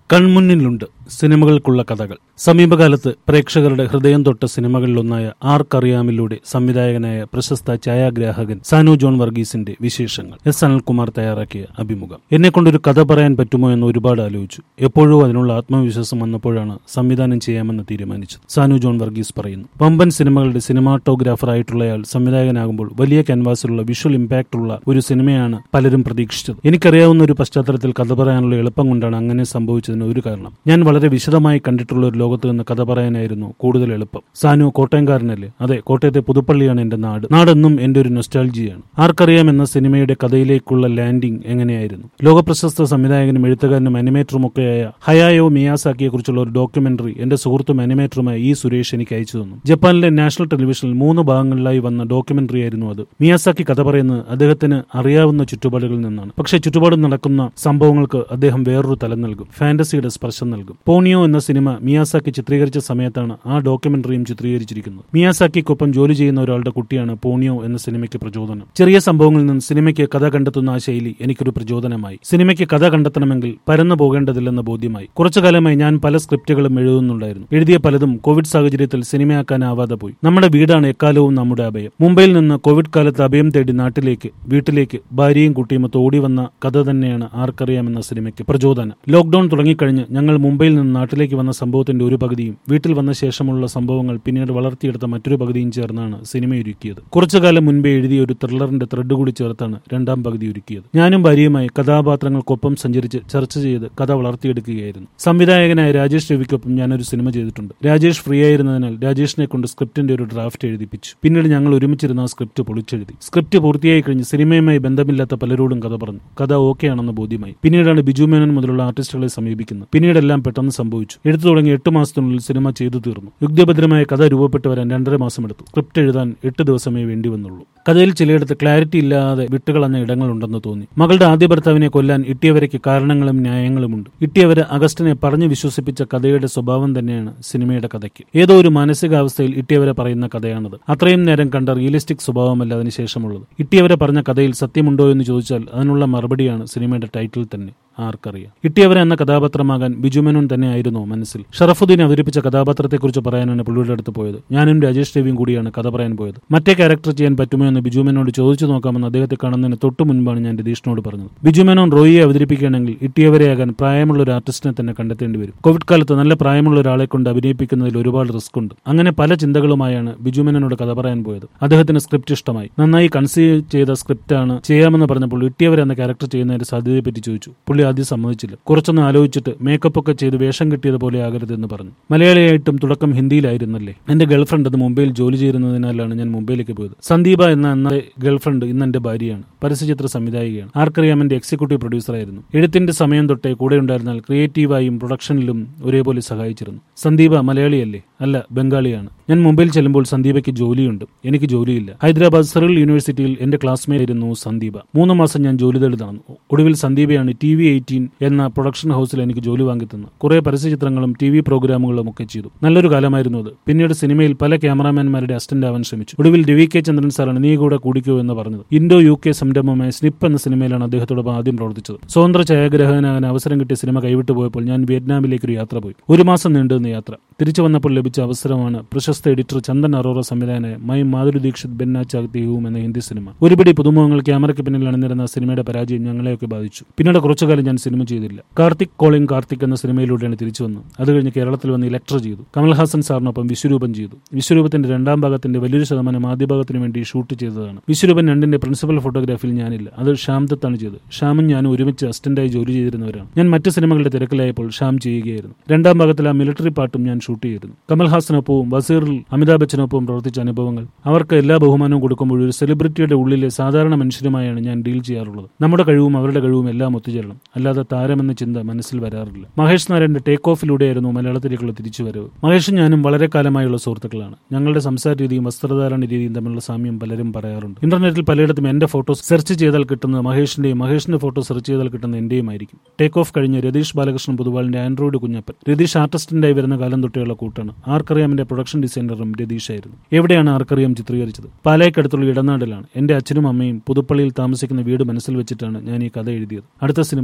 കൺമുന്നിലുണ്ട് സിനിമകൾക്കുള്ള കഥകൾ സമീപകാലത്ത് പ്രേക്ഷകരുടെ ഹൃദയം തൊട്ട സിനിമകളിലൊന്നായ ആർക്കറിയാമിലൂടെ സംവിധായകനായ പ്രശസ്ത ഛായാഗ്രാഹകൻ സാനു ജോൺ വർഗീസിന്റെ വിശേഷങ്ങൾ എസ് അനിൽകുമാർ തയ്യാറാക്കിയ അഭിമുഖം എന്നെ കൊണ്ടൊരു കഥ പറയാൻ പറ്റുമോ എന്ന് ഒരുപാട് ആലോചിച്ചു എപ്പോഴോ അതിനുള്ള ആത്മവിശ്വാസം വന്നപ്പോഴാണ് സംവിധാനം ചെയ്യാമെന്ന് തീരുമാനിച്ചത് സാനു ജോൺ വർഗീസ് പറയുന്നു വമ്പൻ സിനിമകളുടെ സിനിമാറ്റോഗ്രാഫർ ആയിട്ടുള്ളയാൾ സംവിധായകനാകുമ്പോൾ വലിയ ക്യാൻവാസിലുള്ള വിഷ്വൽ ഇമ്പാക്ട് ഉള്ള ഒരു സിനിമയാണ് പലരും പ്രതീക്ഷിച്ചത് എനിക്കറിയാവുന്ന ഒരു പശ്ചാത്തലത്തിൽ കഥ പറയാനുള്ള എളുപ്പം കൊണ്ടാണ് അങ്ങനെ സംഭവിച്ചതിന് ഒരു കാരണം ഞാൻ വളരെ വിശദമായി കണ്ടിട്ടുള്ള ഒരു ലോകത്ത് നിന്ന് കഥ പറയാനായിരുന്നു കൂടുതൽ എളുപ്പം സാനു കോട്ടയംകാരനല്ലേ അതെ കോട്ടയത്തെ പുതുപ്പള്ളിയാണ് എന്റെ നാട് നാടെന്നും എന്റെ ഒരു നൊസ്റ്റാൾജിയാണ് ആർക്കറിയാം എന്ന സിനിമയുടെ കഥയിലേക്കുള്ള ലാൻഡിംഗ് എങ്ങനെയായിരുന്നു ലോകപ്രശസ്ത സംവിധായകനും എഴുത്തുകാരനും അനിമേറ്ററും ഒക്കെയായ ഹയായോ മിയാസാക്കിയെ കുറിച്ചുള്ള ഒരു ഡോക്യുമെന്ററി എന്റെ സുഹൃത്തും അനിമേറ്ററുമായ ഇ സുരേഷ് എനിക്ക് അയച്ചു തന്നു ജപ്പാനിലെ നാഷണൽ ടെലിവിഷനിൽ മൂന്ന് ഭാഗങ്ങളിലായി വന്ന ഡോക്യുമെന്ററി ആയിരുന്നു അത് മിയാസാക്കി കഥ പറയുന്നത് അദ്ദേഹത്തിന് അറിയാവുന്ന ചുറ്റുപാടുകളിൽ നിന്നാണ് പക്ഷേ ചുറ്റുപാടും നടക്കുന്ന സംഭവങ്ങൾക്ക് അദ്ദേഹം വേറൊരു തലം നൽകും ഫാന്റസിയുടെ സ്പർശം നൽകും പോണിയോ എന്ന സിനിമ മിയാസാക്കി ചിത്രീകരിച്ച സമയത്താണ് ആ ഡോക്യുമെന്ററിയും ചിത്രീകരിച്ചിരിക്കുന്നത് മിയാസാക്കിക്കൊപ്പം ജോലി ചെയ്യുന്ന ഒരാളുടെ കുട്ടിയാണ് പോണിയോ എന്ന സിനിമയ്ക്ക് പ്രചോദനം ചെറിയ സംഭവങ്ങളിൽ നിന്ന് സിനിമയ്ക്ക് കഥ കണ്ടെത്തുന്ന ആ ശൈലി എനിക്കൊരു പ്രചോദനമായി സിനിമയ്ക്ക് കഥ കണ്ടെത്തണമെങ്കിൽ പരന്നു പോകേണ്ടതില്ലെന്ന ബോധ്യമായി കുറച്ചു കാലമായി ഞാൻ പല സ്ക്രിപ്റ്റുകളും എഴുതുന്നുണ്ടായിരുന്നു എഴുതിയ പലതും കോവിഡ് സാഹചര്യത്തിൽ സിനിമയാക്കാനാവാതെ പോയി നമ്മുടെ വീടാണ് എക്കാലവും നമ്മുടെ അഭയം മുംബൈയിൽ നിന്ന് കോവിഡ് കാലത്ത് അഭയം തേടി നാട്ടിലേക്ക് വീട്ടിലേക്ക് ഭാര്യയും കുട്ടിയുമൊത്ത് ഓടി വന്ന കഥ തന്നെയാണ് ആർക്കറിയാമെന്ന സിനിമയ്ക്ക് പ്രചോദനം ലോക്ഡൌൺ തുടങ്ങിക്കഴിഞ്ഞ് ഞങ്ങൾ മുംബൈയിൽ നിന്ന് നാട്ടിലേക്ക് വന്ന സംഭവത്തിന്റെ ഒരു പകുതിയും വീട്ടിൽ വന്ന ശേഷമുള്ള സംഭവങ്ങൾ പിന്നീട് വളർത്തിയെടുത്ത മറ്റൊരു പകുതിയും ചേർന്നാണ് സിനിമ ഒരുക്കിയത് കുറച്ചു കാലം മുൻപേ എഴുതിയ ഒരു ത്രില്ലറിന്റെ ത്രെഡ് കൂടി ചേർത്താണ് രണ്ടാം പകുതി ഒരുക്കിയത് ഞാനും ഭാര്യയുമായി കഥാപാത്രങ്ങൾക്കൊപ്പം സഞ്ചരിച്ച് ചർച്ച ചെയ്ത് കഥ വളർത്തിയെടുക്കുകയായിരുന്നു സംവിധായകനായ രാജേഷ് രവിക്കൊപ്പം ഞാനൊരു സിനിമ ചെയ്തിട്ടുണ്ട് രാജേഷ് ഫ്രീ ആയിരുന്നതിനാൽ രാജേഷിനെ കൊണ്ട് സ്ക്രിപ്റ്റിന്റെ ഒരു ഡ്രാഫ്റ്റ് എഴുതിപ്പിച്ചു പിന്നീട് ഞങ്ങൾ ഒരുമിച്ചിരുന്ന ആ സ്ക്രിപ്റ്റ് പൊളിച്ചെഴുതി സ്ക്രിപ്റ്റ് പൂർത്തിയായി കഴിഞ്ഞ് സിനിമയുമായി ബന്ധമില്ലാത്ത പലരോടും കഥ പറഞ്ഞു കഥ ഓക്കെ ആണെന്ന് ബോധ്യമായി പിന്നീടാണ് ബിജു മേനൻ മുതലുള്ള ആർട്ടിസ്റ്റുകളെ സമീപിക്കുന്നത് പിന്നീടെല്ലാം പെട്ടെന്ന് സംഭവിച്ചു എടുത്തു തുടങ്ങി എട്ട് മാസത്തിനുള്ളിൽ സിനിമ ചെയ്തു തീർന്നു യുക്തിഭദ്രമായ കഥ രൂപപ്പെട്ടു വരാൻ രണ്ടര മാസം എടുത്തു സ്ക്രിപ്റ്റ് എഴുതാൻ എട്ട് ദിവസമേ വേണ്ടി വന്നുള്ളൂ കഥയിൽ ചിലയിടത്ത് ക്ലാരിറ്റി ഇല്ലാതെ വിട്ടുകളഞ്ഞ ഇടങ്ങളുണ്ടെന്ന് തോന്നി മകളുടെ ആദ്യ ഭർത്താവിനെ കൊല്ലാൻ ഇട്ടിയവരയ്ക്ക് കാരണങ്ങളും ന്യായങ്ങളുമുണ്ട് ഇട്ടിയവര് അഗസ്റ്റിനെ പറഞ്ഞു വിശ്വസിപ്പിച്ച കഥയുടെ സ്വഭാവം തന്നെയാണ് സിനിമയുടെ കഥയ്ക്ക് ഏതോ ഒരു മാനസികാവസ്ഥയിൽ ഇട്ടിയവരെ പറയുന്ന കഥയാണത് അത്രയും നേരം കണ്ട റിയലിസ്റ്റിക് സ്വഭാവമല്ല അതിനുശേഷമുള്ളത് ഇട്ടിയവരെ പറഞ്ഞ കഥയിൽ സത്യമുണ്ടോ എന്ന് ചോദിച്ചാൽ അതിനുള്ള മറുപടിയാണ് സിനിമയുടെ ടൈറ്റിൽ തന്നെ ആർക്കറിയാം ഇട്ടിയവരെ എന്ന കഥാപാത്രമാകാൻ ബിജുമേനോൻ തന്നെയായിരുന്നോ മനസ്സിൽ ഷറഫുദ്ദീൻ അവതരിപ്പിച്ച കഥാപാത്രത്തെക്കുറിച്ച് പറയാനാണ് പുള്ളിയുടെ അടുത്ത് പോയത് ഞാനും രാജേഷ് രവിയും കൂടിയാണ് കഥ പറയാൻ പോയത് മറ്റേ ക്യാരക്ടർ ചെയ്യാൻ പറ്റുമോ എന്ന് ബിജുമേനോട് ചോദിച്ചു നോക്കാമെന്ന് അദ്ദേഹത്തെ കാണുന്നതിന് തൊട്ടു മുൻപാണ് ഞാൻ രതീഷിനോട് പറഞ്ഞത് ബിജുമേനോൻ റോയിയെ അവതരിപ്പിക്കുകയാണെങ്കിൽ ഇട്ടിയവരെയാകാൻ പ്രായമുള്ള ഒരു ആർട്ടിസ്റ്റിനെ തന്നെ കണ്ടെത്തേണ്ടി വരും കോവിഡ് കാലത്ത് നല്ല പ്രായമുള്ള ഒരാളെ കൊണ്ട് അഭിനയിപ്പിക്കുന്നതിൽ ഒരുപാട് റിസ്ക് ഉണ്ട് അങ്ങനെ പല ചിന്തകളുമായാണ് ബിജുമേനോട് കഥ പറയാൻ പോയത് അദ്ദേഹത്തിന് സ്ക്രിപ്റ്റ് ഇഷ്ടമായി നന്നായി കൺസീവ് ചെയ്ത സ്ക്രിപ്റ്റാണ് ചെയ്യാമെന്ന് പറഞ്ഞപ്പോൾ ഇട്ടിയവരെ എന്ന ക്യാരക്ടർ ചെയ്യുന്നതിന്റെ സാധ്യതയെപ്പറ്റി ചോദിച്ചു പുള്ളി ആദ്യം സമ്മതിച്ചില്ല കുറച്ചൊന്ന് ആലോചിച്ചിട്ട് മേക്കപ്പ് ഒക്കെ ചെയ്ത് വേഷം കിട്ടിയതുപോലെ ആകരുതെന്ന് പറഞ്ഞു മലയാളിയായിട്ടും തുടക്കം ഹിന്ദിയിലായിരുന്നല്ലേ എന്റെ ഗേൾഫ്രണ്ട് അത് മുംബൈയിൽ ജോലി ചെയ്യുന്നതിനാലാണ് ഞാൻ മുംബൈയിലേക്ക് പോയത് സന്ദീപ എന്ന എന്ന ഗേൾഫ്രണ്ട് ഇന്ന് എന്റെ ഭാര്യയാണ് പരസ്യചിത്ര സംവിധായികയാണ് ആർക്കറിയാം എന്റെ എക്സിക്യൂട്ടീവ് പ്രൊഡ്യൂസറായിരുന്നു എഴുത്തിന്റെ സമയം തൊട്ടേ കൂടെ ഉണ്ടായിരുന്നാൽ ക്രിയേറ്റീവായും പ്രൊഡക്ഷനിലും ഒരേപോലെ സഹായിച്ചിരുന്നു സന്ദീപ മലയാളിയല്ലേ അല്ല ബംഗാളിയാണ് ഞാൻ മുംബൈയിൽ ചെല്ലുമ്പോൾ സന്ദീപയ്ക്ക് ജോലിയുണ്ട് എനിക്ക് ജോലിയില്ല ഹൈദരാബാദ് സെറിൽ യൂണിവേഴ്സിറ്റിയിൽ എന്റെ ക്ലാസ്മേറ്റ് ആയിരുന്നു സന്ദീപ മൂന്ന് മാസം ഞാൻ ജോലി തേടി നടന്നു ഒടുവിൽ സന്ദീപയാണ് ടി വി എയ്റ്റീൻ എന്ന പ്രൊഡക്ഷൻ ഹൗസിൽ എനിക്ക് ജോലി വാങ്ങിത്തന്നു കുറെ പരസ്യചിത്രങ്ങളും ടി വി പ്രോഗ്രാമുകളും ഒക്കെ ചെയ്തു നല്ലൊരു കാലമായിരുന്നു അത് പിന്നീട് സിനിമയിൽ പല ക്യാമറാമാൻമാരുടെ അസിസ്റ്റന്റ് ആവാൻ ശ്രമിച്ചു ഒടുവിൽ രവി കെ ചന്ദ്രൻ സാറാണ് നീ കൂടെ കൂടിക്കോ എന്ന് പറഞ്ഞത് ഇൻഡോ യു കെ സംരംഭമായ സ്നിപ്പ് എന്ന സിനിമയിലാണ് അദ്ദേഹത്തോടൊപ്പം ആദ്യം പ്രവർത്തിച്ചത് സ്വതന്ത്ര ഛായാഗ്രഹകനാകാൻ അവസരം കിട്ടിയ സിനിമ കൈവിട്ടു പോയപ്പോൾ ഞാൻ വിയറ്റ്നാമിലേക്ക് ഒരു യാത്ര പോയി ഒരു മാസം നീണ്ടുനിന്ന യാത്ര തിരിച്ചു വന്നപ്പോൾ ലഭിച്ച അവസരമാണ് പ്രശസ്ത എഡിറ്റർ ചന്ദൻ അറോറ സംവിധായകനായ മൈ മാധുരി ദീക്ഷിത് ബെന്ന ചാക്തി ഹൂം എന്ന ഹിന്ദി സിനിമ ഒരുപിടി പുതുമുഖങ്ങൾ ക്യാമറയ്ക്ക് പിന്നിൽ അണിനിരുന്ന സിനിമയുടെ പരാജയം ഞങ്ങളെയൊക്കെ ബാധിച്ചു പിന്നീട് കുറച്ചുകാലം ഞാൻ സിനിമ ചെയ്തില്ല കാർത്തിക് കോളിംഗ് കാർത്തിക് എന്ന സിനിമയിലൂടെയാണ് തിരിച്ചു വന്നത് അത് കഴിഞ്ഞ് കേരളത്തിൽ വന്ന് ഇലക്ട്ര ചെയ്തു കമൽഹാസൻ സാറിനൊപ്പം വിശ്വരൂപം ചെയ്തു വിശ്വരൂപത്തിന്റെ രണ്ടാം ഭാഗത്തിന്റെ വലിയൊരു ശതമാനം ആദ്യ ഭാഗത്തിന് വേണ്ടി ഷൂട്ട് ചെയ്തതാണ് വിശ്വരൂപൻ രണ്ടിന്റെ പ്രിൻസിപ്പൽ ഫോട്ടോഗ്രാഫിയിൽ ഞാനില്ല അത് ഷ്യാം ദത്താണ് ചെയ്തത് ഷ്യാമും ഞാനും ഒരുമിച്ച് അസിസ്റ്റന്റായി ജോലി ചെയ്തിരുന്നവരാണ് ഞാൻ മറ്റ് സിനിമകളുടെ തിരക്കിലായപ്പോൾ ഷ്യാം ചെയ്യുകയായിരുന്നു രണ്ടാം ഭാഗത്തിൽ ആ മിലിറ്ററി പാട്ടും ഞാൻ ഷൂട്ട് ചെയ്തിരുന്നു കമൽഹാസനൊപ്പവും വസീറിൽ അമിതാഭ് ബച്ചനൊപ്പവും പ്രവർത്തിച്ച അനുഭവങ്ങൾ അവർക്ക് എല്ലാ ബഹുമാനവും കൊടുക്കുമ്പോൾ ഒരു സെലിബ്രിറ്റിയുടെ ഉള്ളിലെ സാധാരണ മനുഷ്യരുമായാണ് ഞാൻ ഡീൽ ചെയ്യാറുള്ളത് നമ്മുടെ കഴിവും അവരുടെ കഴിവും എല്ലാം ഒത്തുചേരണം അല്ലാതെ താരമെന്ന ചിന്ത മനസ്സിൽ വരാറില്ല മഹേഷ് നാരായണന്റെ ടേക്ക് ഓഫിലൂടെയായിരുന്നു മലയാളത്തിലേക്കുള്ള തിരിച്ചുവരവ് മഹേഷും ഞാനും വളരെ കാലമായുള്ള സുഹൃത്തുക്കളാണ് ഞങ്ങളുടെ സംസാര രീതിയും വസ്ത്രധാരണ രീതിയും തമ്മിലുള്ള സാമ്യം പലരും പറയാറുണ്ട് ഇന്റർനെറ്റിൽ പലയിടത്തും എന്റെ ഫോട്ടോസ് സെർച്ച് ചെയ്താൽ കിട്ടുന്നത് മഹേഷിന്റെയും മഹേഷിന്റെ ഫോട്ടോ സെർച്ച് ചെയ്താൽ കിട്ടുന്ന എന്റെയും ആയിരിക്കും ടേക്ക് ഓഫ് കഴിഞ്ഞ് രതീഷ് ബാലകൃഷ്ണൻ പൊതുവാളിന്റെ ആൻഡ്രോയിഡ് കുഞ്ഞപ്പൻ രതീഷ് ആർട്ടിസ്റ്റിന്റായി വരുന്ന കാലം തൊട്ടേയുള്ള കൂട്ടാണ് ആർക്കറിയാമിന്റെ പ്രൊഡക്ഷൻ ഡിസൈനറും രതീഷായിരുന്നു എവിടെയാണ് ആർക്കറിയാം ചിത്രീകരിച്ചത് പാലായ്ക്കടുത്തുള്ള ഇടനാടിലാണ് എന്റെ അച്ഛനും അമ്മയും പുതുപ്പള്ളിയിൽ താമസിക്കുന്ന വീട് മനസ്സിൽ വെച്ചിട്ടാണ് ഞാൻ ഈ കഥ എഴുതിയത് അടുത്ത സിനിമ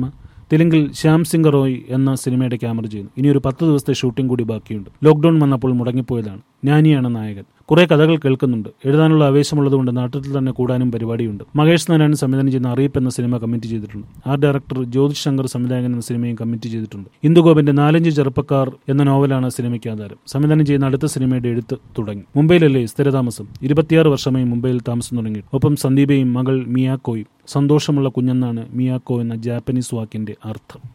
തെലുങ്കിൽ ശ്യാം സിംഗ് റോയ് എന്ന സിനിമയുടെ ക്യാമറ ചെയ്യുന്നു ഇനി ഒരു പത്ത് ദിവസത്തെ ഷൂട്ടിംഗ് കൂടി ബാക്കിയുണ്ട് ലോക്ക്ഡൌൺ വന്നപ്പോൾ മുടങ്ങിപ്പോയതാണ് നാനിയാണ് നായകൻ കുറെ കഥകൾ കേൾക്കുന്നുണ്ട് എഴുതാനുള്ള ആവേശമുള്ളതുകൊണ്ട് നാട്ടിൽ തന്നെ കൂടാനും പരിപാടിയുണ്ട് മഹേഷ് നാരായണൻ സംവിധാനം ചെയ്യുന്ന അറിയിപ്പ് എന്ന സിനിമ കമ്മിറ്റ് ചെയ്തിട്ടുണ്ട് ആർട്ട് ഡയറക്ടർ ജ്യോതിഷ് ശങ്കർ സംവിധായകൻ എന്ന സിനിമയും കമ്മിറ്റ് ചെയ്തിട്ടുണ്ട് ഇന്ദുഗോപിന്റെ നാലഞ്ച് ചെറുപ്പക്കാർ എന്ന നോവലാണ് സിനിമയ്ക്ക് ആധാരം സംവിധാനം ചെയ്യുന്ന അടുത്ത സിനിമയുടെ എഴുത്ത് തുടങ്ങി മുംബൈയിലല്ലേ സ്ഥിരതാമസം ഇരുപത്തിയാറ് വർഷമായി മുംബൈയിൽ താമസം തുടങ്ങി ഒപ്പം സന്ദീപയും മകൾ മിയാക്കോയും സന്തോഷമുള്ള കുഞ്ഞെന്നാണ് മിയാക്കോ എന്ന ജാപ്പനീസ് വാക്കിന്റെ അർത്ഥം